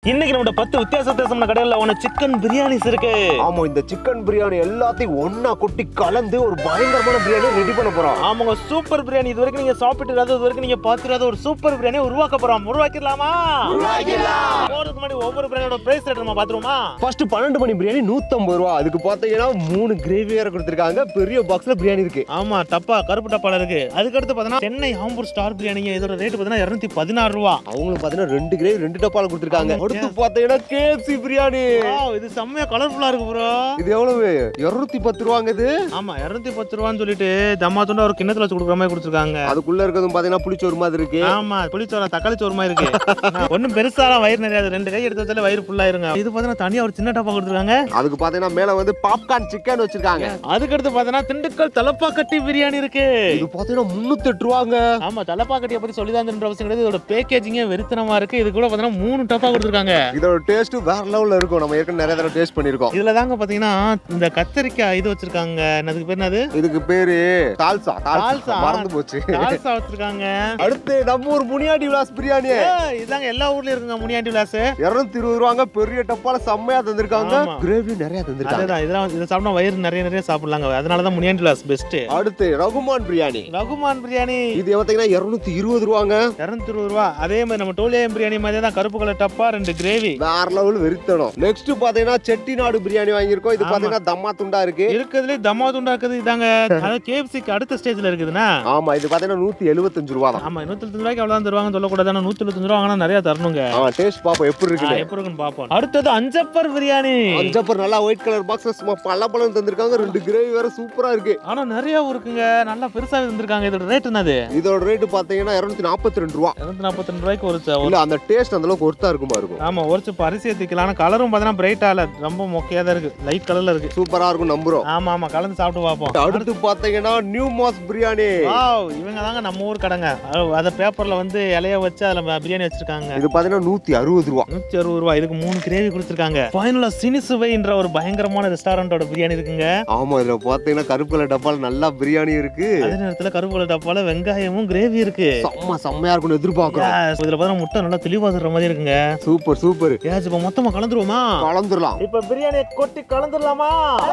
இன்னைக்கு நம்மட பத்து வித்தியாச வித்தியாசமான கடையில ஒன்று சிக்கன் பிரியாணிஸ் இருக்கு ஆமா இந்த சிக்கன் பிரியாணி எல்லாத்தையும் ஒண்ணா கொட்டி கலந்து ஒரு பயங்கரமான பிரியாணி ரெடி பண்ண போறோம் ஆமாங்க சூப்பர் பிரியாணி இது வரைக்கும் நீங்க சாப்பிட்டு இது வரைக்கும் நீங்க பார்த்துறாத ஒரு சூப்பர் பிரியாணி உருவாக்க போறோம் உருவாக்கிடலாமா போறதுக்கு முன்னாடி ஒவ்வொரு பிரியாணியோட பிரைஸ் ரேட் நம்ம பாத்துருவோமா ஃபர்ஸ்ட் பன்னெண்டு மணி பிரியாணி 150 ரூபா அதுக்கு பாத்தீங்கன்னா மூணு கிரேவி வேற கொடுத்துருக்காங்க பெரிய பாக்ஸ்ல பிரியாணி இருக்கு ஆமா டப்பா கருப்பு டப்பால இருக்கு அதுக்கடுத்து பார்த்தீங்கன்னா சென்னை ஆம்பூர் ஸ்டார் பிரியாணிங்க இதோட ரேட் பார்த்தீங்கன்னா இருநூத்தி பதினாறு ரூபா அவங்களும் பாத்தீங்கன்னா ரெண்டு கிரேவி ரெண்டு டப்பால கொடுத்துருக்காங்க அடுத்து பாத்தீங்கன்னா கேஎஃப்சி பிரியாணி Wow, இது செம்மையா கலர்ஃபுல்லா இருக்கு ப்ரோ இது எவ்வளவு இருநூத்தி பத்து ரூபாங்க இது ஆமா இருநூத்தி பத்து ரூபான்னு சொல்லிட்டு தம்மா துண்டா ஒரு கிண்ணத்துல வச்சு கொடுக்குற மாதிரி கொடுத்துருக்காங்க அதுக்குள்ள இருக்கிறதும் பாத்தீங்கன்னா புளிச்சோறு மாதிரி இருக்கு ஆமா புளிச்சோரம் தக்காளி சோறு மாதிரி இருக்கு ஒண்ணும் பெருசாலாம் வயிறு நிறைய ரெண்டு கை எடுத்து வச்சாலே வயிறு ஃபுல்லா இருங்க இது பார்த்தீங்கன்னா தனியா ஒரு சின்ன டப்பா கொடுத்துருக்காங்க அதுக்கு பாத்தீங்கன்னா மேல வந்து பாப்கார்ன் சிக்கன் வச்சிருக்காங்க அதுக்கடுத்து பார்த்தீங்கன்னா திண்டுக்கல் தலப்பா கட்டி பிரியாணி இருக்கு இது பாத்தீங்கன்னா முன்னூத்தி எட்டு ரூபாங்க ஆமா தலப்பா கட்டியை பத்தி சொல்லிதான் தெரிஞ்ச அவசியம் கிடையாது இதோட பேக்கேஜிங்கே வெறித்தனமா இருக்கு இது கூட பார்த்தீங்கன்னா மூணு டப்பா கொடுத்துருக்காங்க இதோட டேஸ்ட் வேற லெவல்ல இருக்கும் நம்ம ஏற்கனவே நிறைய தடவை டேஸ்ட் பண்ணிருக்கோம் இதுல தாங்க பாத்தீங்கன்னா இந்த கத்திரிக்காய் இது வச்சிருக்காங்க என்னதுக்கு பேர் என்னது இதுக்கு பேரு தால்சா தால்சா. தால்சா மறந்து போச்சு தால்சா வச்சிருக்காங்க அடுத்து நம்ம ஊர் முனியாண்டி விலாஸ் பிரியாணி ஏய், இதாங்க எல்லா ஊர்லயும் இருக்குங்க முனியாண்டி விலாஸ் இருநூத்தி இருபது ரூபாங்க பெரிய டப்பால செம்மையா தந்திருக்காங்க ஆமா. கிரேவி நிறைய தந்திருக்காங்க அதேதான் இதெல்லாம் இதை சாப்பிட்டா வயிறு நிறைய நிறைய சாப்பிடலாங்க அதனால தான் முனியாண்டி விலாஸ் பெஸ்ட் அடுத்து ரகுமான் பிரியாணி ரகுமான் பிரியாணி இது பார்த்தீங்கன்னா இருநூத்தி இருபது ரூபாங்க இரநூத்தி இருபது ரூபா அதே மாதிரி நம்ம டோலியம் பிரியாணி மாதிரி தான் கருப்பு கலர் டப்பா ரெண்டு கிரேவி வேற லெவல் வெறித்தணும் நெக்ஸ்ட் பாத்தீங்கன்னா செட்டிநாடு பிரியாணி வாங்கியிருக்கோம் இது ஆமா. பாத்தீங்கன்னா தம்மா துண்டா இருக்கு இருக்கிறதுலே தம்மா துண்டா இருக்குது இதாங்க அதாவது கேஎஃப்சிக்கு அடுத்த ஸ்டேஜ்ல இருக்குதுன்னா ஆமா இது பாத்தீங்கன்னா நூத்தி எழுபத்தஞ்சு ரூபா தான் ஆமா நூத்தி எழுபத்தஞ்சு ரூபாய்க்கு அவ்வளவு தருவாங்கன்னு சொல்லக்கூடாது ஆனா நூத்தி எழுபத்தஞ்சு ரூபா வாங்கினா நிறைய தரணுங்க ஆ டேஸ்ட் பாப்போம் எப்படி ஆ, இருக்குது எப்படி இருக்குன்னு பாப்போம் அடுத்தது அஞ்சப்பர் பிரியாணி அஞ்சப்பர் நல்லா ஒயிட் கலர் பாக்ஸ்ல சும்மா பல்ல பழம் தந்திருக்காங்க ரெண்டு கிரேவி வேற சூப்பரா இருக்கு ஆனா நிறைய இருக்குங்க நல்லா பெருசா இருந்திருக்காங்க இதோட ரேட் என்னது இதோட ரேட்டு பாத்தீங்கன்னா இருநூத்தி நாற்பத்தி ரெண்டு ரூபா இருநூத்தி நாற்பத்தி ரெண்டு ரூபாய்க்கு ஒரு ச- இல்ல அந்த டேஸ்ட் அந்த அளவுக்கு ஒர்த்தா இருக்குமா இருக்கும் ஆமா ஒரு சிப்ப அரிசி ஏத்திக்கலாம் ஆனா கலரும் பார்த்தீங்கன்னா பிரைட்டா இல்ல ரொம்ப மொக்கையா தான் இருக்கு லைட் கலர்ல இருக்கு சூப்பரா இருக்கும் நம்புறோம் ஆமா ஆமா கலந்து சாப்பிட்டு பார்ப்போம் அடுத்து பாத்தீங்கன்னா நியூ மாஸ் பிரியாணி வாவ் இவங்க தாங்க நம்ம ஊர் கடைங்க அது- அத பேப்பர்ல வந்து இலைய வச்சு அதுல ம- பிரியாணி வச்சிருக்காங்க இது பாத்தீங்கன்னா நூத்தி அறுபது ரூபா நூத்தி அறுபது ரூபாய் இதுக்கு மூணு கிரேவி கொடுத்துருக்காங்க ஃபைனலா சினிசுவைன்ற ஒரு பயங்கரமான ரெஸ்டாரண்டோட பிரியாணி இருக்குங்க ஆமா இதுல பாத்தீங்கன்னா கருப்பு கலர் டப்பால நல்லா பிரியாணி இருக்கு அதே நேரத்துல கருப்பு கலர் டப்பால வெங்காயமும் கிரேவி இருக்கு செம்ம செம்மையா இருக்கும்னு எதிர்பார்க்கிறோம் Yes, இதுல பார்த்தா முட்டை நல்லா தெளிவா தர்ற மாதிரி இருக்குங்க சூப்பர் சூப்பர் ஏதாச்சும் இப்ப மொத்தமா கலந்துருவோமா கலந்துடலாம் இப்ப பிரியாணியை கொட்டி கலந்துடலாமா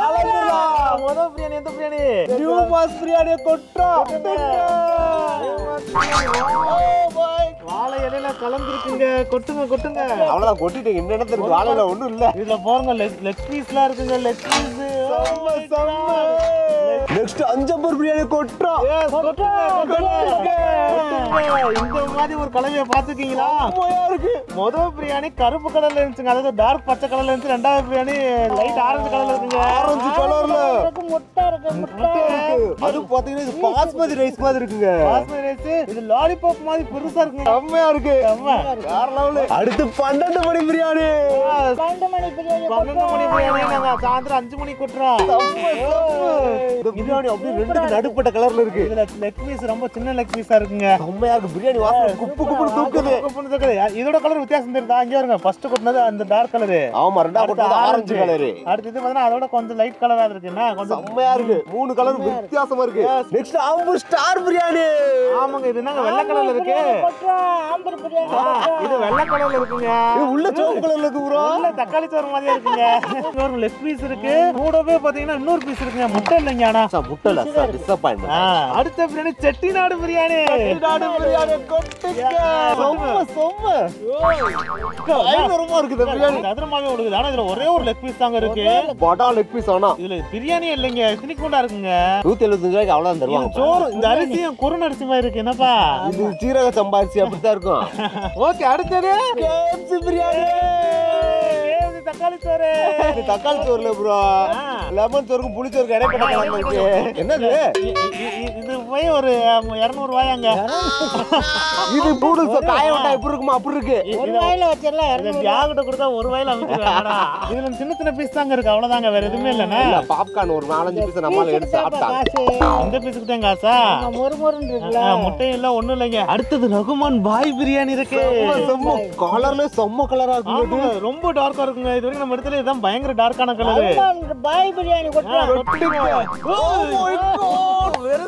முதல் பிரியாணி எந்த பிரியாணி நியூ மாஸ் பிரியாணியை கொட்டோம் வாழை இலையில கலந்துருக்குங்க கொட்டுங்க கொட்டுங்க அவ்வளவுதான் கொட்டிட்டீங்க இந்த இடத்துல வாழையில ஒண்ணும் இல்ல இதுல போறங்க லெக் பீஸ்லாம் இருக்குங்க லெக் பீஸ் நெக்ஸ்ட் அஞ்சம்பர் பிரியாணி கொட்டோம் இந்த மாதிரி ஒரு கலவையை பாத்துக்கீங்களா முதல் பிரியாணி கருப்பு கலர்ல இருந்துச்சுங்க அதாவது டார்க் பச்சை கலர்ல இருந்துச்சு ரெண்டாவது பிரியாணி லைட் ஆரஞ்சு கலர்ல இருக்குங்க ஆரஞ்சு கலர்ல முட்டை இருக்கு முட்டை அது பாத்தீங்கன்னா இது பாஸ்மதி ரைஸ் மாதிரி இருக்குங்க பாஸ்மதி ரைஸ் இது லாலிபாப் மாதிரி பெருசா இருக்குங்க செம்மையா இருக்கு செம்ம. வேற லெவலு அடுத்து பன்னெண்டு மணி பிரியாணி பன்னெண்டு மணி பிரியாணி பன்னெண்டு மணி பிரியாணி நாங்க சாயந்தரம் அஞ்சு மணிக்கு கொட்டுறோம் இந்த பிரியாணி அப்படியே ரெண்டுக்கு நடுப்பட்ட கலர்ல இருக்கு இதுல லெக் பீஸ் ரொம்ப சின்ன லெக் பீஸா இருக்குங்க செம்மையா இருக்கு பிரியாணி வாசனை குப்பு குப்புன்னு தூக்குது குப்புன்னு இருக்குது. இதோட கலர் வித்தியாசம் தெரியுதா இங்க வருங்க ஃபர்ஸ்ட் கொட்டினது அந்த டார்க் கலரு ஆமா ரெண்டா கொட்டது ஆரஞ்சு கலரு அடுத்து இது பார்த்தா அதோட கொஞ்சம் லைட் கலரா இருக்குன்னா கொஞ்சம் செம்மையா இருக்கு மூணு கலர் வித்தியாசமா இருக்கு நெக்ஸ்ட் ஆம்பூர் ஸ்டார் பிரியாணி ஆமாங்க இது என்னங்க வெள்ளை கலர்ல இருக்கு ஆம்பர் பிரியாணி ஆ, இது வெள்ளை கலர்ல இருக்குங்க இது உள்ள சிவப்பு கலர்ல இருக்கு ப்ரோ உள்ள தக்காளி சோறு மாதிரியா இருக்குங்க இன்னொரு லெக் பீஸ் இருக்கு கூடவே பாத்தீங்கன்னா இன்னொரு பீஸ் இருக்குங்க முட்டை இல்லைங்க ஆனா முட்டல டிசப்பாயின்மெண்ட் ஆ, அடுத்த பிரியாணி செட்டிநாடு பிரியாணி நாடு பிரியாணி கொட்டுங்க செம்ம செம்ம பயங்கரமா இருக்குது இந்த பிரியாணி சதுரமாவே கொடுக்குது ஆனா இதுல ஒரே ஒரு லெக் பீஸ் தாங்க இருக்கு படா லெக் பீஸ் ஆனா இதுல பிரியாணி இல்லைங்க சினிக்குண்டா இருக்குங்க நூத்தி எழுபத்தஞ்சு ரூபாய்க்கு அவ்வளவு இது தருவாங்க சோறு இந்த அரிசியும் குறுன் அரிசி மாதிரி இருக்கு என்னப்பா இது சீரக சம்பாரிசி அப்படித்தான் இருக்கும் ஓகே அடுத்தது கேஎஃப்சி பிரியாணி ஏது தக்காளி சோறு இது தக்காளி சோறுல ப்ரோ லெமன் சோறுக்கும் புளி சோறுக்கு இடைப்பட்ட கலர்ல இருக்கு என்னது இ- இ- இ- இது போய் ஒரு இரநூறு ரூபாயாங்க இது நூடுல்ஸ் காய விட்டா எப்படி இருக்குமா அப்படி இருக்கு ஒரு வாயில வச்சிடலாம் இதை தியாகிட்ட கொடுத்தா ஒரு வாயில அமைச்சிருவாங்கடா இதுல சின்ன சின்ன பீஸ் தாங்க இருக்கு அவ்வளவுதாங்க வேற எதுவுமே இல்லைண்ணே இல்ல பாப்கார்ன் ஒரு நாலஞ்சு பீஸ் நம்மளால எடுத்து சாப்பிட்டாங்க காசு இந்த பீஸுக்கு தான் காசா மொறு மொறுன்னு இருக்குல்ல ஆ, முட்டையும் இல்ல ஒண்ணும் இல்லைங்க அடுத்தது ரகுமான் பாய் பிரியாணி இருக்கு செம்ம கலர்ல செம்ம கலரா இருக்கு ஆமாங்க, ரொம்ப டார்க்கா இருக்குங்க இது வரைக்கும் நம்ம இடத்துல இதுதான் பயங்கர டார்க்கான கலரு பாய் பிரியாணி கொட்டுறோம் வெறும் செல்லமா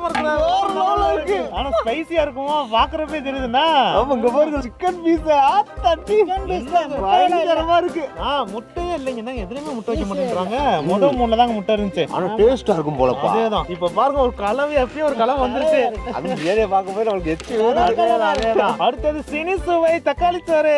இருக்குண்ணா வேற லெவல்ல இருக்கு ஆனா ஸ்பைசியா இருக்குமோ பாக்குறப்பே தெரியுதுண்ணா ஆமா இங்க பாருங்க சிக்கன் பீஸ் ஆத்தாட்டி பயங்கரமா இருக்கு ஆ முட்டையே இல்லைங்க என்னங்க எதுலயுமே முட்டை வைக்க மாட்டேங்கிறாங்க முதல் மூணுல தாங்க முட்டை இருந்துச்சு ஆனா டேஸ்டா இருக்கும் போலப்பா அதேதான் இப்ப பாருங்க ஒரு கலவை எப்பயும் ஒரு கலவை வந்துருச்சு அது பிரியாணியை பார்க்கும்போது நம்மளுக்கு எச்சி ஊறுது. அதேதான், அதேதான். அடுத்தது சினி சுவை தக்காளி சோறு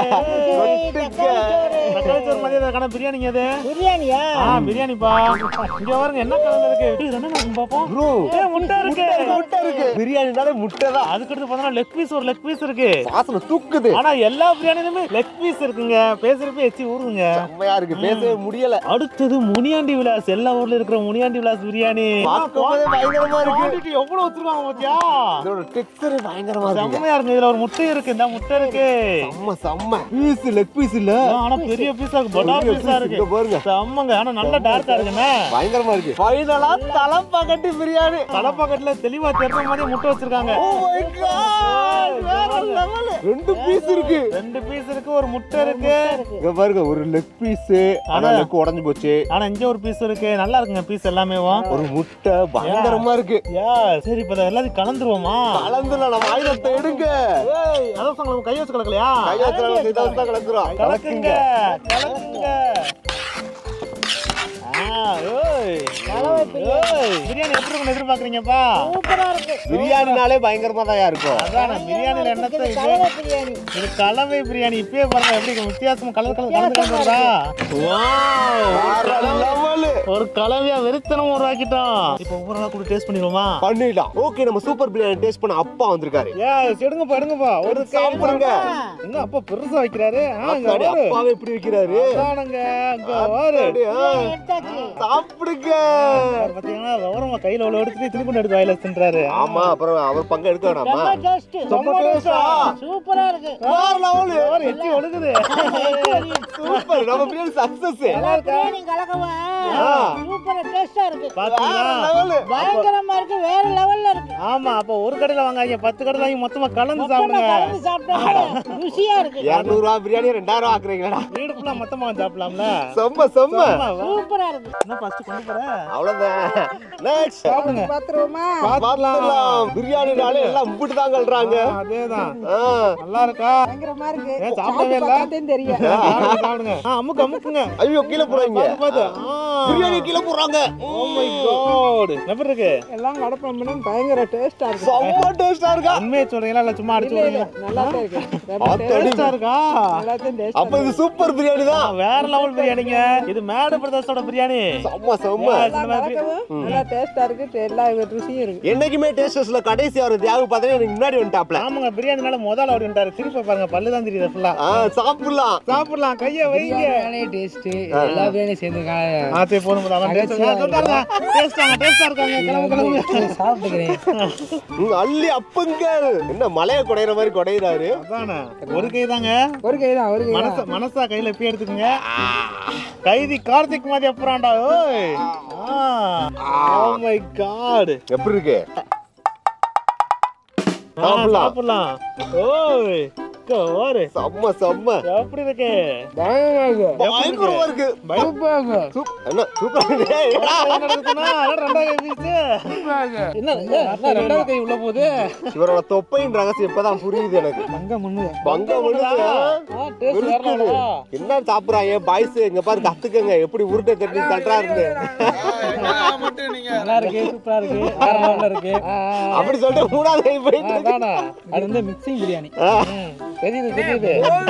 தக்காளி சோறு மதியம் பிரியாணிங்க அது பிரியாணியா ஆ பிரியாணிப்பா இங்க பாருங்க என்ன கலர்ல இருக்கு இது என்ன இருக்கு பாப்போம் Bro, ஏய், முட்டை இருக்கு முட்டை இருக்கு பிரியாணினாலே முட்டை தான் அதுக்கடுத்து பார்த்தா லெக் பீஸ் ஒரு லெக் பீஸ் இருக்கு வாசனை தூக்குது ஆனா எல்லா பிரியாணிலுமே லெக் பீஸ் இருக்குங்க பேசுறப்ப எச்சி ஊறுங்க செம்மையா இருக்கு பேசவே முடியல அடுத்தது முனியாண்டி விலாஸ் எல்லா ஊர்ல இருக்கிற முனியாண்டி விலாஸ் பிரியாணி பார்க்கும்போதே பயங்கரமா இருக்கு Quantity எவ்வளவு வச்சிருக்காங்க பாத்தியா இதோட டெக்ஸ்டர் பயங்கரமா இருக்கு செம்மையா இருக்கு இதுல ஒரு முட்டை இருக்கு இந்த முட்டை இருக்கு செம்ம செம்ம பீஸ் லெக் பீஸ் இல்ல ஆனா பெரிய பீஸா இருக்கு படா பெரிய பீஸா piece இருக்கு இங்க பாருங்க செம்மங்க ஆனா நல்ல டார்க்கா இருக்குண்ணே பயங்கரமா இருக்கு ஃபைனலா தலப்பாக்கட்டி பிரியாணி தலைப்பாக்கெட்ல தெளிவா தெரிஞ்ச மாதிரி முட்டை வச்சிருக்காங்க Oh my God, வேற level. ரெண்டு பீஸ் இருக்கு ரெண்டு பீஸ் இருக்கு ஒரு முட்டை இருக்கு இங்க பாருங்க ஒரு லெக் பீஸ் ஆனா லெக் உடைஞ்சு போச்சு ஆனா இங்க ஒரு பீஸ் இருக்கு நல்லா இருக்குங்க பீஸ் எல்லாமே ஒரு முட்டை பயங்கரமா இருக்கு யா சரி இப்ப இதை எல்லாத்தையும் கலந்துருவோமா கலந்துல நம்ம ஆயுதத்தை எடுங்க ஏய் அதான் சொல்லுங்க கை வச்சு கலக்கலையா கையாத்திரம் இதான் தான் கலக்குறோம் கலக்குங்க கலக்குங்க ஆ, ஓய். ஓய். பிரியாணி எப்படி இருக்குன்னு எதிர்பார்க்கறீங்கப்பா சூப்பரா இருக்கு பிரியாணினாலே பயங்கரமா தான் இருக்கும் அதான் பிரியாணில என்னத்தை இது கலவை பிரியாணி இது கலவை பிரியாணி இப்பயே பாருங்க எப்படி இருக்கு. வித்தியாசமா கலர் கலர் கலந்து கலந்து வருதா வேற level. ஒரு கலவையா வெறித்தனம் உருவாக்கிட்டோம் இப்போ ஒவ்வொரு நாள் கூட டேஸ்ட் பண்ணிடுவோமா பண்ணிடலாம் ஓகே நம்ம சூப்பர் பிரியாணி டேஸ்ட் பண்ண அப்பா வந்திருக்காரு ஏஸ் எடுங்கப்பா எடுங்கப்பா ஒரு கை சாப்பிடுங்க என்ன அப்பா பெருசா வைக்கிறாரு ஆ, இங்க அத்தாடி, பாரு. அப்பாவே எப்படி வைக்கிறாரு அதானுங்க இங்க பாரு அத்தாடி, ஆ. எடுத்தாச்சு சாப்பிடுங்க அவர் பாத்தீங்கன்னா விவரமா கையில அவ்வளவு எடுத்துட்டு திருப்பி கொண்டு எடுத்து வாயில தின்றாரு ஆமா அப்புறம் அவர் பங்கு எடுக்க வேணாமா ரொம்ப டேஸ்ட் ரொம்ப டேஸ்டா சூப்பரா இருக்கு வேற லெவல் அவர் எச்சி ஒழுகுது சூப்பர் நம்ம பிரியாணி சக்சஸ் எல்லா பிரியாணி கலக்கவா ஆ. சூப்பரா டேஸ்டா இருக்கு பாத்தீங்களா லெவல் பயங்கரமா இருக்கு வேற லெவல்ல இருக்கு ஆமா அப்ப ஒரு கடையில வாங்காதீங்க பத்து கடையில வாங்கி மொத்தமா கலந்து மொத்தமா சாப்பிடுங்க கலந்து சாப்பிட்டா ருசியா இருக்கு இருநூறு ரூபா பிரியாணி ரெண்டாயிரம் ரூபா ஆக்குறீங்களா வீடு ஃபுல்லா மொத்தமா வாங்கி சாப்பிடலாம்ல செம்ம செம்ம ஆமா, வா. சூப்பரா இருக்கு என்ன ஃபர்ஸ்ட் கொண்டு போறேன் அவ்வளவுதான் நெக்ஸ்ட் சாப்பிடுங்க பாத்துருவோமா பாத்துலாம் பிரியாணினாலே எல்லாம் முப்பிட்டு தான் கல்றாங்க ஆ, அதேதான் ஆ. நல்லா இருக்கா பயங்கரமா இருக்கு ஏன் சாப்பிடவே இல்ல தெரியும் ஆ, சாப்பிடுங்க, சாப்பிடுங்க ஆ, அமுக்கு அமுக்குங்க ஐயோ கீழே போறாங்க பாத்து பாத்து ஆ. பிரியாணி கீழே போடுறாங்க Oh my God. எப்படி இருக்கு எல்லாம் கடப்பம் பயங்கர டேஸ்டா இருக்கு செம்ம டேஸ்டா இருக்கா உண்மையை சொல்றீங்களா இல்ல சும்மா அடிச்சு விடுறீங்களா நல்லா தான் இருக்கு ஆத்தாடி. டேஸ்டா இருக்கா எல்லாத்தையும் டேஸ்ட் அப்ப இது சூப்பர் பிரியாணி ஆ, தான் வேற லெவல் பிரியாணிங்க இது மேடு பிரதேசோட பிரியாணி செம்ம செம்ம Yes, இந்த மாதிரி நல்லா டேஸ்டா இருக்கு எல்லா ருசியும் இருக்கு என்னைக்குமே டேஸ்டர்ஸ்ல கடைசி அவர் தியாகு பார்த்தா எனக்கு முன்னாடி வந்துட்டாப்ல ஆமாங்க பிரியாணினால முதல்ல அப்படி வந்துட்டாரு திருப்பி பாருங்க பல்லு தான் தெரியுது ஃபுல்லா ஆ சாப்பிடலாம் சாப்பிடலாம் கைய வைங்க டேஸ்ட் எல்லா பிரியாணி சேர்ந்துருக்காங்க ஆ சரி போதும் போதும் அவன் டேஸ்ட் சொல்றாங்க டேஸ்டாங்க டேஸ்டா இருக்காங்க கிளம்பு கிளம்பு சாப்பிட்டுக்கிறேன் ம், அள்ளி அப்பங்க என்ன மலையை குடையிற மாதிரி குடையிறாரு அதானே ஒரு கை தாங்க ஒரு கை தான் ஒரு மனச மனசா கையில எப்பி எடுத்துக்கோங்க கைதி கார்த்திக் மாதிரி அப்புறான்டா ஓய் ஓ மை காட் எப்படி இருக்கு சாப்பிடலாம். சாப்பிடலாம் ஓய் இங்க ஓரு செம்ம செம்ம எப்படி இருக்கு பயங்கரமா இருக்கு சூப்- என்ன சூப்பர் என்ன நடக்குதுன்னா, அதான் ரெண்டாவது கை வீச்சு. என்ன என்ன ரெண்டாவது கை உள்ள போகுது இவரோட தொப்பையின் ரகசியம் இப்பதான் புரியுது எனக்கு அங்க முன்னு பங்க விழுது இருக்குது. என்ன சாப்பிடுறாங்க பாய்ஸ் இங்க பாரு கத்துக்கங்க எப்படி உருட்டை தட்டி தட்டா இருந்து நல்லா இருக்கு சூப்பரா இருக்கு வேற லெவல்ல இருக்கு அப்படி சொல்லிட்டு மூணாவது கை போயிட்டு இருக்கு. அதானா அது வந்து மிக்சிங் பிரியாணி ஆ, தெரியுது தெரியுது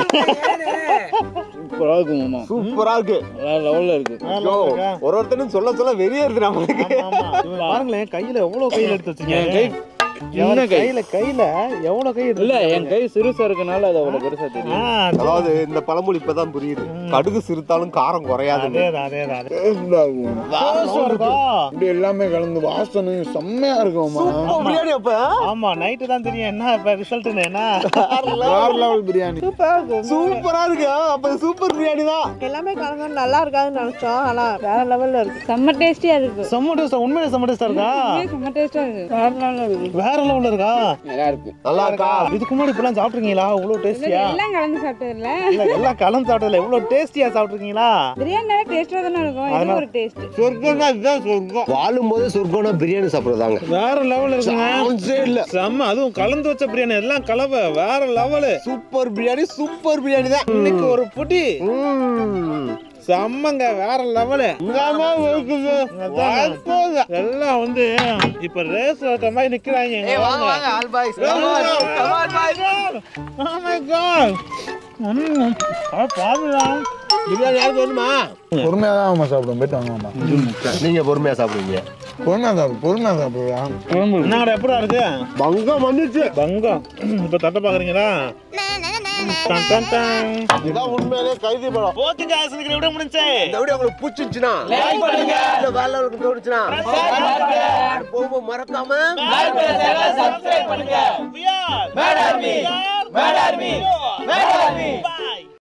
சூப்பரா இருக்கும் மாமா சூப்பரா இருக்கு வேற லெவல்ல இருக்கு ஐயோ, ஒரு ஒருத்தனும் சொல்ல சொல்ல வெறியேறுது நம்மளுக்கு ஆமா, ஆமா. இவன் பாருங்களேன் கையில எவ்வளவு கையில எடுத்து வச்சீங்க என் கை எவ்வளவு சின்ன கை கையில கையில எவ்வளவு கை எடுத்து இல்ல என் கை சிறுசா இருக்கனால அது அவ்வளவு பெருசா தெரியும் ஆ, அதாவது இந்த பழமொழி இப்பதான் புரியுது கடுகு சிறுத்தாலும் காரம் குறையாதுன்னு அதேதான் அதேதான் அதேதான். Taste இருக்கா? இப்படி எல்லாமே கலந்து வாசனை செம்மையா இருக்கும் மாமா சூப்பர் பிரியாணி அப்ப ஆமா நைட்டு தான் தெரியும் என்ன இப்ப ரிசல்ட்னு என்ன வேற லெவல் பிரியாணி சூப்பரா இருக்கு ஆ, அப்ப சூப்பர் பிரியாணி தான் எல்லாமே கலந்து நல்லா இருக்காதுன்னு நினைச்சோம் ஆனா வேற லெவல்ல இருக்கு செம்ம டேஸ்டியா இருக்கு செம்ம டேஸ்டா உண்மையிலே செம்ம டேஸ்டா இருக்கா செம்ம டேஸ்டா இருக்கு வேற லெவல்ல இருக்கு வேற லெவல்ல இருக்கா நல்லா இருக்கு நல்லா இருக்கா இதுக்கு முன்னாடி இப்பெல்லாம் சாப்பிட்ருக்கீங்களா இவ்வளவு டேஸ்டியா எல்லாம் கலந்து சாப்பிட்டதில்ல இல்ல எல்லாம் கலந்து சாப்பிட்டதுல இவ்வளவு டேஸ்டியா சாப்பிட்ருக்கீங்களா பிரியாணி டேஸ்டா தானே இருக்கும் இது ஒரு டேஸ்ட் சொர்க்கம்னா இதுதான் சொர்க்கம் வாழும் போது சொர்க்கம்னா பிரியாணி சாப்பிடுறதாங்க வேற லெவல் இருக்குங்க சான்ஸே இல்ல செம்ம அதுவும் கலந்து வச்ச பிரியாணி எல்லாம் கலவை வேற level super biryani super biryani தான் இன்னைக்கு ஒரு புடி ம். செம்மங்க வேற லெவலு எல்லாம் வந்து இப்ப ரேஸ் ஓட்ட மாதிரி நிக்கிறாங்க இங்க வாங்க. Oh my God. ம். அட பாருடா. பிரியாணி யாருக்கு வேணுமா பொறுமையா தான் அம்மா சாப்பிடும் போயிட்டு வாங்கம்மா நீங்க பொறுமையா சாப்பிடுவீங்க பொறுமையா சாப்பிடு பொறுமையா சாப்பிடுவா என்னங்கடா எப்படா இருக்கு பங்கம் வந்துச்சு பங்கம் இப்ப தட்ட பாக்குறீங்களா டன், டன், டன். இதான் உண்மையிலே கைதி படம் ஓகே guys, இன்னைக்கு வீடியோ முடிஞ்சு இந்த வீடியோ உங்களுக்கு பிடிச்சிருச்சுன்னா லைக் பண்ணுங்க இந்த வேலை உங்களுக்கு தோணுச்சுன்னா போகும்போது மறக்காம We are Mad Army. Mad Army. Mad Army.